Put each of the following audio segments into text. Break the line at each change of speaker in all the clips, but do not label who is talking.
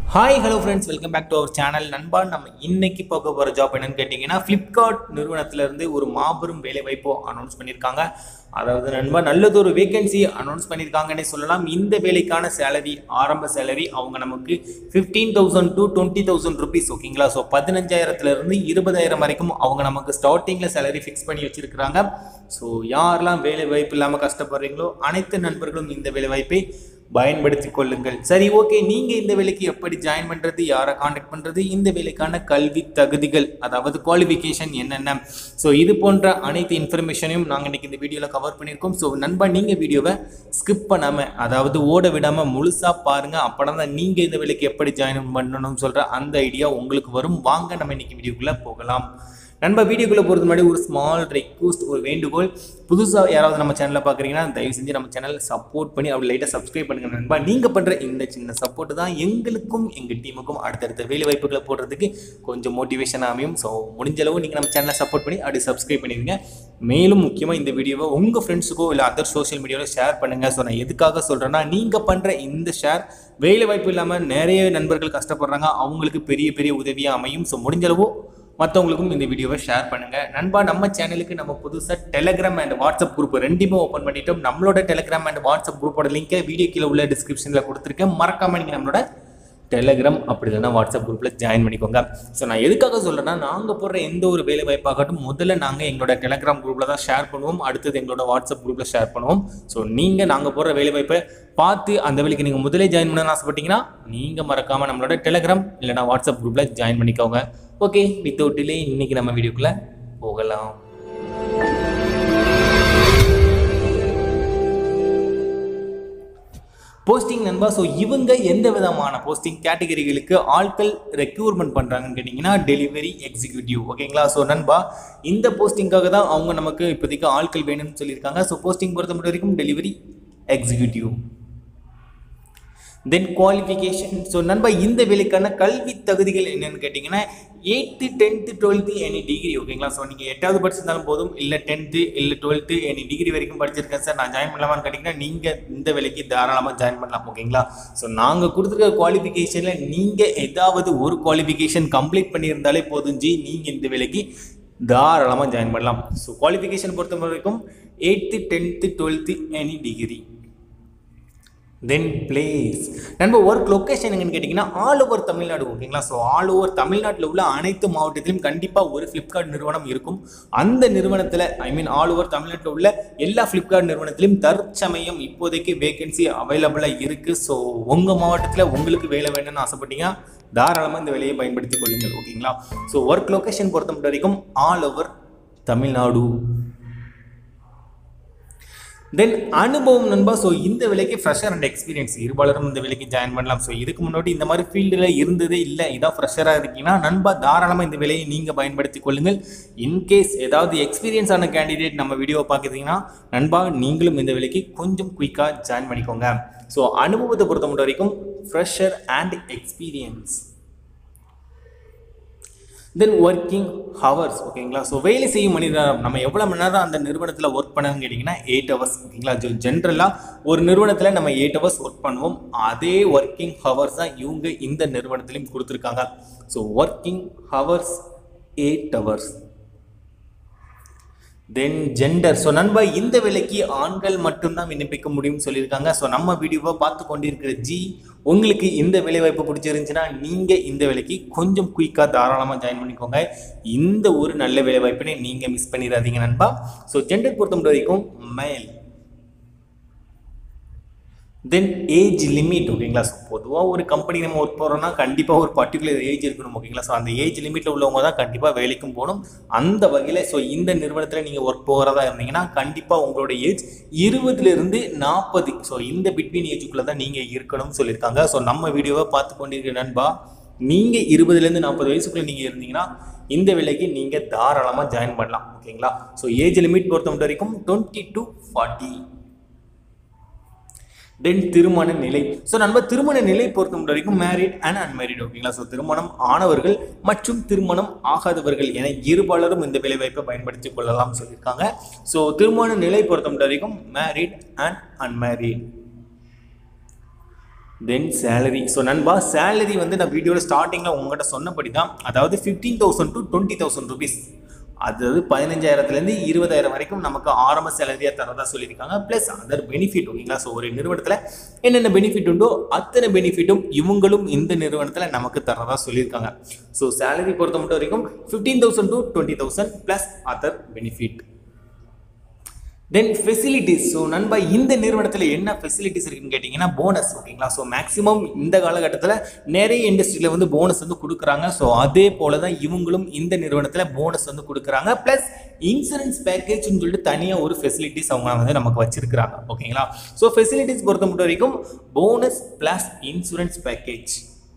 hi hello friends welcome back to our channel நண்பா நம்ம இன்னைக்கு பார்க்க போகிற ஜாப் என்னன்னு கேட்டிங்கன்னா ஃப்ளிப்கார்ட் நிறுவனத்திலேருந்து ஒரு மாபெரும் வேலை வாய்ப்போ அனௌன்ஸ் பண்ணியிருக்காங்க அதாவது நண்பா நல்லதொரு வேகன்சி அனௌன்ஸ் பண்ணியிருக்காங்கன்னே சொல்லலாம் இந்த வேலைக்கான சேலரி ஆரம்ப சேலரி அவங்க நமக்கு fifteen thousand to twenty thousand rupees ஓகேங்களா ஸோ பதினஞ்சாயிரத்துலேருந்து இருபதாயிரம் வரைக்கும் அவங்க நமக்கு ஸ்டார்டிங்கில் சேலரி ஃபிக்ஸ் பண்ணி வச்சுருக்கிறாங்க ஸோ யாரெல்லாம் வேலை வாய்ப்பு இல்லாமல் கஷ்டப்படுறீங்களோ அனைத்து நண்பர்களும் இந்த வேலை வாய்ப்பை பயன்படுத்திக் கொள்ளுங்கள் சரி ஓகே நீங்க இந்த வேலைக்கு எப்படி ஜாயின் பண்றது யாரை காண்டாக்ட் பண்றது இந்த வேலைக்கான கல்வி தகுதிகள் அதாவது குவாலிஃபிகேஷன் என்னென்ன ஸோ இது போன்ற அனைத்து இன்ஃபர்மேஷனையும் நாங்கள் இன்னைக்கு இந்த வீடியோவில் கவர் பண்ணியிருக்கோம் ஸோ நண்பா நீங்க வீடியோவை ஸ்கிப் பண்ணாம அதாவது ஓட விடாம முழுசா பாருங்க அப்பதான் தான் நீங்க இந்த வேலைக்கு எப்படி ஜாயின் பண்ணணும்னு சொல்ற அந்த ஐடியா உங்களுக்கு வரும் வாங்க நம்ம இன்னைக்கு வீடியோக்குள்ள போகலாம் நண்பா வீடியோக்குள்ளே போகிறது முன்னாடி ஒரு ஸ்மால் ரெக்வஸ்ட் ஒரு வேண்டுகோள் புதுசாக யாராவது நம்ம சேனலில் பார்க்குறீங்கன்னா தயவு செஞ்சு நம்ம சேனலை சப்போர்ட் பண்ணி அப்படி லைட்டாக சப்ஸ்கிரைப் பண்ணுங்க நண்பா நீங்கள் பண்ணுற இந்த சின்ன சப்போர்ட் தான் எங்களுக்கும் எங்கள் டீமுக்கும் அடுத்தடுத்த வேலை வாய்ப்புகளை போடுறதுக்கு கொஞ்சம் மோட்டிவேஷன் அமையும் ஸோ முடிஞ்ச அளவு நீங்கள் நம்ம சேனலை சப்போர்ட் பண்ணி அப்படி சப்ஸ்கிரைப் பண்ணிடுங்க மேலும் முக்கியமாக இந்த வீடியோவை உங்கள் ஃப்ரெண்ட்ஸுக்கோ இல்லை அதர் சோஷியல் மீடியாவில் ஷேர் பண்ணுங்கள் ஸோ நான் எதுக்காக சொல்கிறேன்னா நீங்கள் பண்ணுற இந்த ஷேர் வேலை வாய்ப்பு இல்லாமல் நிறைய நண்பர்கள் கஷ்டப்படுறாங்க அவங்களுக்கு பெரிய பெரிய உதவியாக அமையும் ஸோ முடிஞ்ச அளவு மற்றவங்களுக்கும் இந்த வீடியோவை ஷேர் பண்ணுங்க நண்பா நம்ம சேனலுக்கு நம்ம புதுசாக டெலகிராம் அண்ட் வாட்ஸ்அப் குரூப் ரெண்டுமே ஓப்பன் பண்ணிட்டோம் நம்மளோட டெலகிராம் அண்ட் வாட்ஸ்அப் குரூப்போட லிங்கை வீடியோ கீழே உள்ள டிஸ்கிரிப்ஷனில் கொடுத்துருக்கேன் மறக்காம நீங்கள் நம்மளோட டெலகிராம் அப்படி இல்லைன்னா வாட்ஸ்அப் குரூப்பில் ஜாயின் பண்ணிக்கோங்க ஸோ நான் எதுக்காக சொல்கிறேன்னா நாங்கள் போடுற எந்த ஒரு வேலை வாய்ப்பாகட்டும் முதல்ல நாங்கள் எங்களோட டெலகிராம் குரூப்பில் தான் ஷேர் பண்ணுவோம் அடுத்தது எங்களோட வாட்ஸ்அப் குரூப்பில் ஷேர் பண்ணுவோம் ஸோ நீங்கள் நாங்கள் போடுற வேலை வாய்ப்பை பார்த்து அந்த வேலைக்கு நீங்கள் முதலே ஜாயின் பண்ணணும்னு ஆசைப்பட்டீங்கன்னா நீங்கள் மறக்காமல் நம்மளோட டெலகிராம் இல்லைனா வாட்ஸ்அப் குரூப்பில் ஜாயின் பண்ணிக்கோங்க ஓகே வித்தவுட் டிலே இன்னைக்கு நம்ம வீடியோக்குள்ளே போகலாம் போஸ்டிங் நண்பா ஸோ இவங்க எந்த விதமான போஸ்டிங் கேட்டகரிகளுக்கு ஆட்கள் ரெக்யூர்மெண்ட் பண்ணுறாங்கன்னு கேட்டிங்கன்னா டெலிவரி எக்ஸிக்யூட்டிவ் ஓகேங்களா ஸோ நண்பா இந்த போஸ்டிங்காக தான் அவங்க நமக்கு இப்போதைக்கு ஆட்கள் வேணும்னு சொல்லியிருக்காங்க ஸோ போஸ்டிங் பொறுத்த மட்டும் வரைக்கும் delivery executive then qualification so நண்பா இந்த வேலைக்கான கல்வி தகுதிகள் என்னன்னு கேட்டிங்கன்னா eighth tenth twelfth any degree ஓகேங்களா ஸோ நீங்கள் எட்டாவது படிச்சிருந்தாலும் போதும் இல்லை டென்த்து இல்லை டுவெல்த்து எனி டிகிரி வரைக்கும் படிச்சிருக்கேன் சார் நான் ஜாயின் பண்ணலாமான்னு கேட்டிங்கன்னா நீங்கள் இந்த வேலைக்கு தாராளமாக ஜாயின் பண்ணலாம் ஓகேங்களா ஸோ நாங்கள் கொடுத்துருக்க குவாலிஃபிகேஷனில் நீங்கள் ஏதாவது ஒரு குவாலிஃபிகேஷன் கம்ப்ளீட் பண்ணியிருந்தாலே போதும் ஜி நீங்கள் இந்த வேலைக்கு தாராளமாக ஜாயின் பண்ணலாம் ஸோ குவாலிஃபிகேஷன் பொறுத்த வரைக்கும் eighth tenth twelfth any degree then place நண்ப ஒர்க் லொக்கேஷன் எங்கன்னு கேட்டிங்கன்னா ஆல் ஓவர் தமிழ்நாடு ஓகேங்களா ஸோ ஆல் ஓவர் தமிழ்நாட்டில் உள்ள அனைத்து மாவட்டத்திலும் கண்டிப்பாக ஒரு ஃப்ளிப்கார்ட் நிறுவனம் இருக்கும் அந்த நிறுவனத்தில் ஐ மீன் ஆல் ஓவர் தமிழ்நாட்டில் உள்ள எல்லா ஃப்ளிப்கார்ட் நிறுவனத்திலும் தற்சமயம் இப்போதைக்கு வேகன்சி அவைலபிளாக இருக்குது ஸோ உங்கள் மாவட்டத்தில் உங்களுக்கு வேலை வேணும்னு ஆசைப்பட்டீங்கன்னா தாராளமாக இந்த வேலையை பயன்படுத்தி கொள்ளுங்கள் ஓகேங்களா ஸோ ஒர்க் லொக்கேஷன் பொறுத்த மட்டும் வரைக்கும் ஆல் ஓவர் தமிழ்நாடு தென் அனுபவம் நண்பா ஸோ இந்த வேலைக்கு ஃப்ரெஷர் அண்ட் எக்ஸ்பீரியன்ஸ் இருபாலரும் இந்த வேலைக்கு ஜாயின் பண்ணலாம் ஸோ இதுக்கு முன்னாடி இந்த மாதிரி ஃபீல்டில் இருந்ததே இல்லை இதான் ஃப்ரெஷராக இருக்கீங்கன்னா நண்பா தாராளமாக இந்த வேலையை நீங்கள் பயன்படுத்தி கொள்ளுங்கள் இன்கேஸ் ஏதாவது எக்ஸ்பீரியன்ஸ் ஆன கேண்டிடேட் நம்ம வீடியோவை பார்க்குறீங்கன்னா நண்பா நீங்களும் இந்த வேலைக்கு கொஞ்சம் குயிக்காக ஜாயின் பண்ணிக்கோங்க ஸோ அனுபவத்தை பொறுத்த மட்டும் வரைக்கும் fresher and experience then working hours ஓகேங்களா ஸோ வேலை செய்யும் மணி நேரம் நம்ம எவ்வளோ மணி நேரம் அந்த நிறுவனத்தில் ஒர்க் பண்ணணும்னு கேட்டிங்கன்னா எயிட் ஹவர்ஸ் ஓகேங்களா ஜென்ரலாக ஒரு நிறுவனத்தில் நம்ம எயிட் ஹவர்ஸ் ஒர்க் பண்ணுவோம் அதே ஒர்க்கிங் ஹவர்ஸ் தான் இவங்க இந்த நிறுவனத்திலையும் கொடுத்துருக்காங்க so working hours eight hours then gender so நண்பா இந்த வேலைக்கு ஆண்கள் மட்டும்தான் விண்ணப்பிக்க முடியும்னு சொல்லியிருக்காங்க ஸோ நம்ம வீடியோவை பார்த்து கொண்டிருக்கிற ஜி உங்களுக்கு இந்த வேலைவாய்ப்பு பிடிச்சிருந்துச்சுன்னா நீங்கள் இந்த வேலைக்கு கொஞ்சம் குயிக்காக தாராளமாக ஜாயின் பண்ணிக்கோங்க இந்த ஒரு நல்ல வேலைவாய்ப்பினை நீங்கள் மிஸ் பண்ணிடாதீங்க நண்பா ஸோ ஜெண்டர் பொறுத்த மட்டும் வரைக்கும் மேல் தென் ஏஜ் லிமிட் ஓகேங்களா ஸோ பொதுவாக ஒரு கம்பெனி நம்ம ஒர்க் போகிறோம்னா கண்டிப்பாக ஒரு பர்டிகுலர் ஏஜ் இருக்கணும் ஓகேங்களா ஸோ அந்த ஏஜ் லிமிட்டில் உள்ளவங்க தான் கண்டிப்பாக வேலைக்கும் போகணும் அந்த வகையில் ஸோ இந்த நிறுவனத்தில் நீங்கள் ஒர்க் போகிறதா இருந்தீங்கன்னா கண்டிப்பாக உங்களோட ஏஜ் இருபதுலேருந்து நாற்பது ஸோ இந்த பிட்வீன் ஏஜுக்குள்ளே தான் நீங்கள் இருக்கணும்னு சொல்லியிருக்காங்க ஸோ நம்ம வீடியோவை பார்த்து கொண்டிருக்கிற நண்பா நீங்கள் இருபதுலேருந்து நாற்பது வயசுக்குள்ளே நீங்கள் இருந்தீங்கன்னா இந்த வேலைக்கு நீங்கள் தாராளமாக ஜாயின் பண்ணலாம் ஓகேங்களா ஸோ ஏஜ் லிமிட் பொறுத்த மட்டும் வரைக்கும் டுவெண்ட்டி டு ஃபார்ட்டி தென் திருமண நிலை ஸோ நம்ம திருமண நிலை பொறுத்த மட்டும் வரைக்கும் மேரிட் அண்ட் அன்மேரிட் ஓகேங்களா ஸோ திருமணம் ஆனவர்கள் மற்றும் திருமணம் ஆகாதவர்கள் என இருபாலரும் இந்த வேலைவாய்ப்பை பயன்படுத்திக் கொள்ளலாம் சொல்லியிருக்காங்க ஸோ திருமண நிலை பொறுத்த மட்டும் வரைக்கும் married and unmarried then salary so நண்பா சேலரி வந்து நான் வீடியோவில் ஸ்டார்டிங்கில் உங்கள்கிட்ட சொன்னபடி தான் அதாவது fifteen thousand to twenty thousand rupees அதாவது பதினஞ்சாயிரத்துலேருந்து இருபதாயிரம் வரைக்கும் நமக்கு ஆரம்ப சேலரியாக தரதா சொல்லியிருக்காங்க ப்ளஸ் அதர் பெனிஃபிட் ஓகேங்களா ஸோ ஒரு நிறுவனத்தில் என்னென்ன பெனிஃபிட் உண்டோ அத்தனை பெனிஃபிட்டும் இவங்களும் இந்த நிறுவனத்தில் நமக்கு தரதா சொல்லியிருக்காங்க ஸோ சேலரி பொறுத்த மட்டும் வரைக்கும் fifteen thousand to twenty thousand plus other benefit then facilities so நண்பா இந்த நிறுவனத்தில் என்ன ஃபெசிலிட்டிஸ் இருக்குன்னு கேட்டிங்கன்னா போனஸ் ஓகேங்களா ஸோ மேக்ஸிமம் இந்த காலகட்டத்தில் நிறைய இண்டஸ்ட்ரியில் வந்து போனஸ் வந்து கொடுக்குறாங்க ஸோ அதே போல தான் இவங்களும் இந்த நிறுவனத்தில் போனஸ் வந்து கொடுக்குறாங்க ப்ளஸ் இன்சூரன்ஸ் பேக்கேஜ்னு சொல்லிட்டு தனியாக ஒரு ஃபெசிலிட்டிஸ் அவங்க வந்து நமக்கு வச்சிருக்கிறாங்க ஓகேங்களா ஸோ ஃபெசிலிட்டிஸ் பொறுத்த மட்டும் வரைக்கும் bonus plus insurance package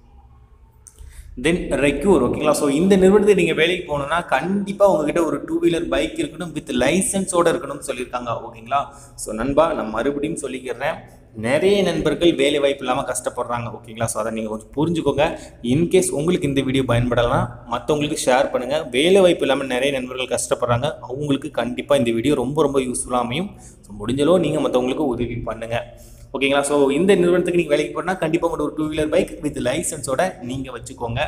then require ஓகேங்களா ஸோ இந்த நிறுவனத்தை நீங்கள் வேலைக்கு போகணுன்னா கண்டிப்பாக உங்ககிட்ட ஒரு டூ வீலர் பைக் இருக்கணும் வித் லைசன்ஸோட இருக்கணும்னு சொல்லியிருக்காங்க ஓகேங்களா ஸோ நண்பா நான் மறுபடியும் சொல்லிக்கிறேன் நிறைய நண்பர்கள் வேலை வாய்ப்பு இல்லாமல் கஷ்டப்படுறாங்க ஓகேங்களா ஸோ அதை நீங்கள் கொஞ்சம் புரிஞ்சுக்கோங்க இன்கேஸ் உங்களுக்கு இந்த வீடியோ பயன்படலாம் மற்றவங்களுக்கு ஷேர் பண்ணுங்கள் வேலை வாய்ப்பு இல்லாமல் நிறைய நண்பர்கள் கஷ்டப்படுறாங்க அவங்களுக்கு கண்டிப்பாக இந்த வீடியோ ரொம்ப ரொம்ப யூஸ்ஃபுல்லாக அமையும் ஸோ முடிஞ்சளோ நீங்கள் மற்றவங்களுக்கு உதவி பண்ணுங்கள் ஓகேங்களா ஸோ இந்த நிறுவனத்துக்கு நீங்கள் வேலைக்கு போனால் கண்டிப்பாக உங்களோட ஒரு டூ வீலர் பைக் வித் லைசன்ஸோட நீங்கள் வச்சுக்கோங்க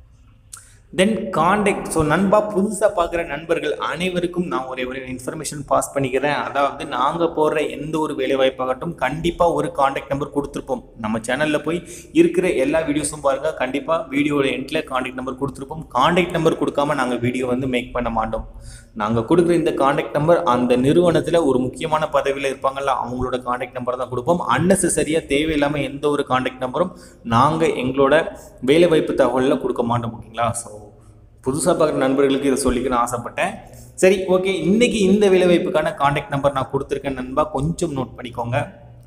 தென் காண்டாக்ட் ஸோ நண்பா புதுசாக பார்க்குற நண்பர்கள் அனைவருக்கும் நான் ஒரே ஒரு இன்ஃபர்மேஷன் பாஸ் பண்ணிக்கிறேன் அதாவது நாங்கள் போடுற எந்த ஒரு வேலை வாய்ப்பாகட்டும் கண்டிப்பாக ஒரு காண்டாக்ட் நம்பர் கொடுத்துருப்போம் நம்ம சேனலில் போய் இருக்கிற எல்லா வீடியோஸும் பாருங்கள் கண்டிப்பாக வீடியோட எண்டில் காண்டாக்ட் நம்பர் கொடுத்துருப்போம் காண்டாக்ட் நம்பர் கொடுக்காம நாங்கள் வீடியோ வந்து மேக் பண்ண மாட்டோம் நாங்கள் கொடுக்குற இந்த காண்டாக்ட் நம்பர் அந்த நிறுவனத்தில் ஒரு முக்கியமான பதவியில் இருப்பாங்கல்ல அவங்களோட காண்டாக்ட் நம்பர் தான் கொடுப்போம் அன்னெசரியாக தேவையில்லாமல் எந்த ஒரு காண்டாக்ட் நம்பரும் நாங்கள் எங்களோட வேலைவாய்ப்பு தகவலில் கொடுக்க மாட்டோம் ஓகேங்களா ஸோ புதுசாக பார்க்குற நண்பர்களுக்கு இதை சொல்லிக்கணும்னு ஆசைப்பட்டேன் சரி ஓகே இன்னைக்கு இந்த வேலைவாய்ப்புக்கான காண்டாக்ட் நம்பர் நான் கொடுத்துருக்கேன் நண்பா கொஞ்சம் நோட் பண்ணிக்கோங்க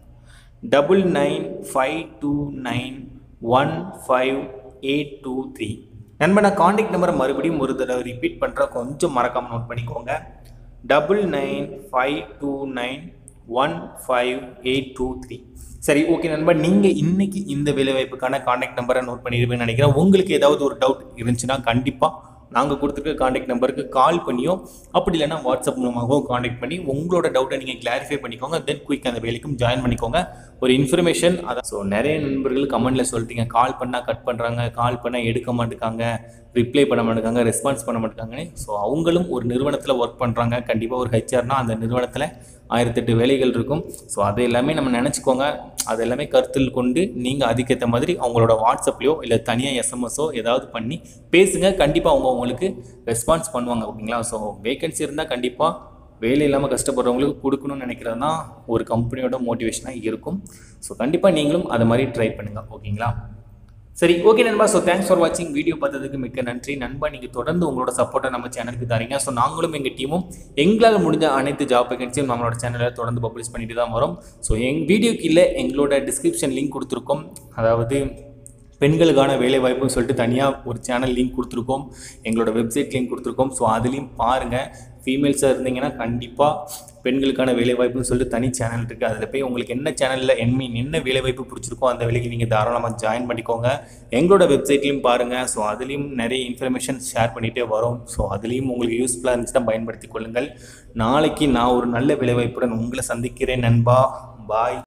double nine five two nine one five eight two three நண்பா நான் காண்டாக்ட் நம்பரை மறுபடியும் ஒரு தடவை ரிப்பீட் பண்ணுறேன் கொஞ்சம் மறக்காமல் நோட் பண்ணிக்கோங்க double nine five two nine one five eight two three சரி ஓகே நண்பா நீங்கள் இன்னைக்கு இந்த வேலைவாய்ப்புக்கான காண்டாக்ட் நம்பரை நோட் பண்ணிடுவேன்னு நினைக்கிறேன் உங்களுக்கு ஏதாவது ஒரு டவுட் இருந்துச்சுன்னா கண்டிப்பாக நாங்கள் கொடுத்துருக்க காண்டாக்ட் நம்பருக்கு கால் பண்ணியோ அப்படி இல்லைன்னா வாட்ஸ்அப் மூலமாகவோ காண்டாக்ட் பண்ணி உங்களோட டவுட்டை நீங்கள் கிளாரிஃபை பண்ணிக்கோங்க தென் குயிக் அந்த வேலைக்கும் ஜாயின் பண்ணிக்கோங்க ஒரு இன்ஃபர்மேஷன் அதான் ஸோ நிறைய நண்பர்கள் கமெண்ட்டில் சொல்லிட்டீங்க கால் பண்ணால் கட் பண்ணுறாங்க கால் பண்ணால் எடுக்க மாட்டேங்காங்க ரிப்ளை பண்ண மாட்டேங்காங்க ரெஸ்பான்ஸ் பண்ண மாட்டேங்காங்கன்னு ஸோ அவங்களும் ஒரு நிறுவனத்தில் ஒர்க் பண்ணுறாங்க கண்டிப்பாக ஒரு ஹெச்ஆர்னா அந்த நிறுவனத்தில் ஆயிரத்தெட்டு வேலைகள் இருக்கும் ஸோ அதை எல்லாமே நம்ம நினச்சிக்கோங்க அது எல்லாமே கருத்தில் கொண்டு நீங்கள் அதுக்கேற்ற மாதிரி அவங்களோட வாட்ஸ்அப்லையோ இல்லை தனியாக எஸ்எம்எஸோ ஏதாவது பண்ணி பேசுங்க கண்டிப்பாக அவங்க உங்களுக்கு ரெஸ்பான்ஸ் பண்ணுவாங்க ஓகேங்களா ஸோ வேகன்சி இருந்தால் கண்டிப்பாக வேலை இல்லாமல் கஷ்டப்படுறவங்களுக்கு கொடுக்கணும்னு நினைக்கிறது தான் ஒரு கம்பெனியோட மோட்டிவேஷனாக இருக்கும் ஸோ கண்டிப்பாக நீங்களும் அதை மாதிரி ட்ரை பண்ணுங்கள் ஓகேங்களா சரி ஓகே நண்பா ஸோ தேங்க்ஸ் ஃபார் வாட்சிங் வீடியோ பார்த்ததுக்கு மிக்க நன்றி நண்பா நீங்கள் தொடர்ந்து உங்களோட சப்போர்ட்டை நம்ம சேனலுக்கு தரீங்க ஸோ நாங்களும் எங்கள் டீமும் எங்களால் முடிஞ்ச அனைத்து ஜாப் வேகன்சியும் நம்மளோட சேனலில் தொடர்ந்து பப்ளிஷ் பண்ணிட்டு தான் வரோம் ஸோ எங் வீடியோ கீழே எங்களோட டிஸ்கிரிப்ஷன் லிங்க் கொடுத்துருக்கோம் அதாவது பெண்களுக்கான வேலை வாய்ப்புன்னு சொல்லிட்டு தனியாக ஒரு சேனல் லிங்க் கொடுத்துருக்கோம் எங்களோட வெப்சைட் லிங்க் கொடுத்துருக்கோம் ஸோ அதுலேயும் பாருங்கள் ஃபீமேல்ஸாக இருந்தீங்கன்னா கண்டிப்பாக பெண்களுக்கான வேலைவாய்ப்புன்னு சொல்லிட்டு தனி சேனல் இருக்குது அதில் போய் உங்களுக்கு என்ன சேனலில் என் மீன் என்ன வேலைவாய்ப்பு பிடிச்சிருக்கோ அந்த வேலைக்கு நீங்கள் தாராளமாக ஜாயின் பண்ணிக்கோங்க எங்களோட வெப்சைட்லையும் பாருங்கள் ஸோ அதுலேயும் நிறைய இன்ஃபர்மேஷன் ஷேர் பண்ணிகிட்டே வரோம் ஸோ அதுலேயும் உங்களுக்கு யூஸ்ஃபுல்லாக இருந்துச்சுன்னா பயன்படுத்தி கொள்ளுங்கள் நாளைக்கு நான் ஒரு நல்ல வேலைவாய்ப்புடன் உங்களை சந்திக்கிறேன் நண்பா பாய்